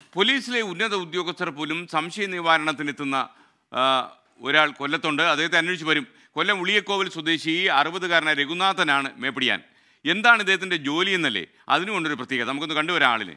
പോലീസിലെ ഉന്നത ഉദ്യോഗസ്ഥർ പോലും സംശയ നിവാരണത്തിനെത്തുന്ന ആ, ഒരാൾ കൊല്ലത്തുണ്ട് അദ്ദേഹത്തെ അന്വേഷിച്ച് വരും കൊല്ലം ഉളിയക്കോവിൽ സ്വദേശി അറുപതുകാരനായ രഘുനാഥനാണ് മേപ്പിടിയാൻ എന്താണ് ഇദ്ദേഹത്തിൻ്റെ ജോലി എന്നല്ലേ അതിനും കൊണ്ടൊരു പ്രത്യേകത നമുക്കൊന്ന് കണ്ടുവരാം ആളിനെ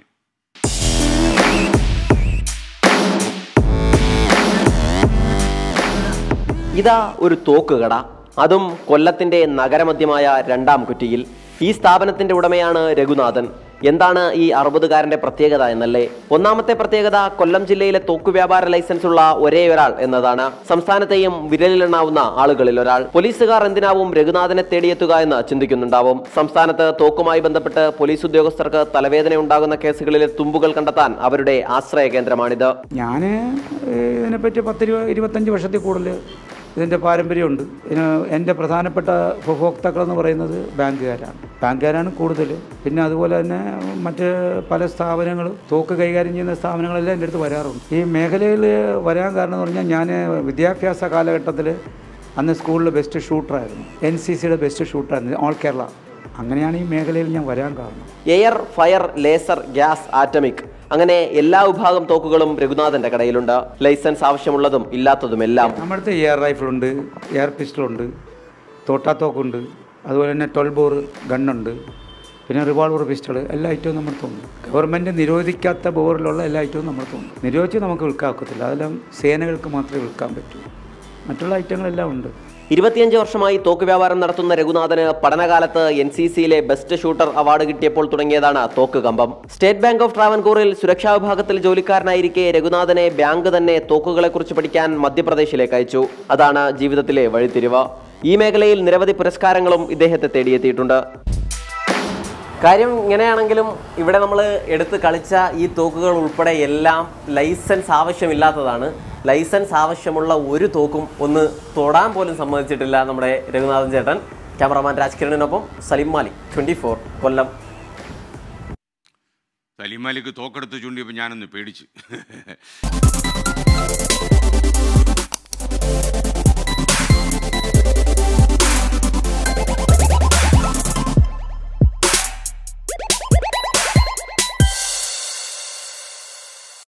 ഇതാ ഒരു തോക്ക് കട അതും കൊല്ലത്തിന്റെ നഗരമധ്യമായ രണ്ടാം കുറ്റിയിൽ ഈ സ്ഥാപനത്തിന്റെ ഉടമയാണ് രഘുനാഥൻ എന്താണ് ഈ അറുപതുകാരന്റെ പ്രത്യേകത എന്നല്ലേ ഒന്നാമത്തെ പ്രത്യേകത കൊല്ലം ജില്ലയിലെ തോക്ക് വ്യാപാര ലൈസൻസ് ഉള്ള ഒരേ ഒരാൾ എന്നതാണ് സംസ്ഥാനത്തെയും വിരലിലെണ്ണാവുന്ന ആളുകളിൽ ഒരാൾ പോലീസുകാർ എന്തിനാവും രഘുനാഥനെ തേടിയെത്തുക എന്ന് ചിന്തിക്കുന്നുണ്ടാവും സംസ്ഥാനത്ത് തോക്കുമായി ബന്ധപ്പെട്ട് പോലീസ് ഉദ്യോഗസ്ഥർക്ക് തലവേദന ഉണ്ടാകുന്ന കേസുകളിലെ തുമ്പുകൾ കണ്ടെത്താൻ അവരുടെ ആശ്രയ കേന്ദ്രമാണിത് ഞാൻ ഇതിനെപ്പറ്റി പത്ത് ഇരുപ ഇരുപത്തഞ്ച് വർഷത്തിൽ കൂടുതൽ ഇതിൻ്റെ പാരമ്പര്യമുണ്ട് ഇതിന് എൻ്റെ പ്രധാനപ്പെട്ട ഉപഭോക്താക്കളെന്ന് പറയുന്നത് ബാങ്കുകാരാണ് ബാങ്കുകാരാണ് കൂടുതൽ പിന്നെ അതുപോലെ തന്നെ മറ്റ് പല സ്ഥാപനങ്ങളും തോക്ക് കൈകാര്യം ചെയ്യുന്ന സ്ഥാപനങ്ങളെല്ലാം എൻ്റെ അടുത്ത് വരാറുണ്ട് ഈ മേഖലയിൽ വരാൻ കാരണം എന്ന് പറഞ്ഞാൽ ഞാൻ വിദ്യാഭ്യാസ കാലഘട്ടത്തിൽ അന്ന് സ്കൂളിൽ ബെസ്റ്റ് ഷൂട്ടറായിരുന്നു എൻ സി സിയുടെ ബെസ്റ്റ് ഷൂട്ടറായിരുന്നു ഓൾ കേരള അങ്ങനെയാണ് ഈ മേഖലയിൽ ഞാൻ വരാൻ കാരണം air fire laser gas atomic അങ്ങനെ എല്ലാ വിഭാഗം തോക്കുകളും രഘുനാഥന്റെ കടയിലുണ്ട് ലൈസൻസ് ആവശ്യമുള്ളതും ഇല്ലാത്തതുമെല്ലാം നമ്മുടെ അടുത്ത് എയർ റൈഫിളുണ്ട് എയർ പിസ്റ്റളുണ്ട് തോട്ടാത്തോക്കുണ്ട് അതുപോലെ തന്നെ ട്വൽവ് ബോർ ഗണ്ണുണ്ട് പിന്നെ റിവോൾവർ പിസ്റ്റൾ എല്ലാ ഐറ്റവും നമ്മുടെ അടുത്തുണ്ട് ഗവൺമെൻറ് നിരോധിക്കാത്ത ബോറിലുള്ള എല്ലാ ഐറ്റവും നമ്മുടെ അടുത്തുണ്ട് നിരോധിച്ച് നമുക്ക് വിൽക്കാൻ ഒക്കത്തില്ല അതെല്ലാം സേനകൾക്ക് മാത്രമേ വിൽക്കാൻ പറ്റൂ മറ്റുള്ള ഐറ്റങ്ങളെല്ലാം ഉണ്ട് ഇരുപത്തിയഞ്ച് വർഷമായി തോക്ക് വ്യാപാരം നടത്തുന്ന രഘുനാഥന് പഠനകാലത്ത് എൻ സി സിയിലെ ബെസ്റ്റ് ഷൂട്ടർ അവാർഡ് കിട്ടിയപ്പോൾ തുടങ്ങിയതാണ് തോക്ക് കമ്പം സ്റ്റേറ്റ് ബാങ്ക് ഓഫ് ട്രാവൻകൂറിൽ സുരക്ഷാ വിഭാഗത്തിൽ ജോലിക്കാരനായിരിക്കെ രഘുനാഥനെ ബാങ്ക് തന്നെ തോക്കുകളെക്കുറിച്ച് പഠിക്കാൻ മധ്യപ്രദേശിലേക്ക് അയച്ചു അതാണ് ജീവിതത്തിലെ വഴിത്തിരിവ് ഈ മേഖലയിൽ നിരവധി പുരസ്കാരങ്ങളും ഇദ്ദേഹത്തെ തേടിയെത്തിയിട്ടുണ്ട് കാര്യം ഇങ്ങനെയാണെങ്കിലും ഇവിടെ നമ്മൾ എടുത്ത് കളിച്ച ഈ തോക്കുകൾ ഉൾപ്പെടെ എല്ലാം ലൈസൻസ് ആവശ്യമില്ലാത്തതാണ് ലൈസൻസ് ആവശ്യമുള്ള ഒരു തോക്കും ഒന്ന് തൊടാൻ പോലും സമ്മതിച്ചിട്ടില്ല നമ്മുടെ രഘുനാഥൻ ചേട്ടൻ ക്യാമറമാൻ രാജ്കിരണിനൊപ്പം സലിം മാലി ട്വൻറ്റി ഫോർ കൊല്ലം സലിം മാലിക്ക് തോക്കെടുത്ത് ചൂണ്ടിയപ്പോൾ ഞാനൊന്ന് പേടിച്ച്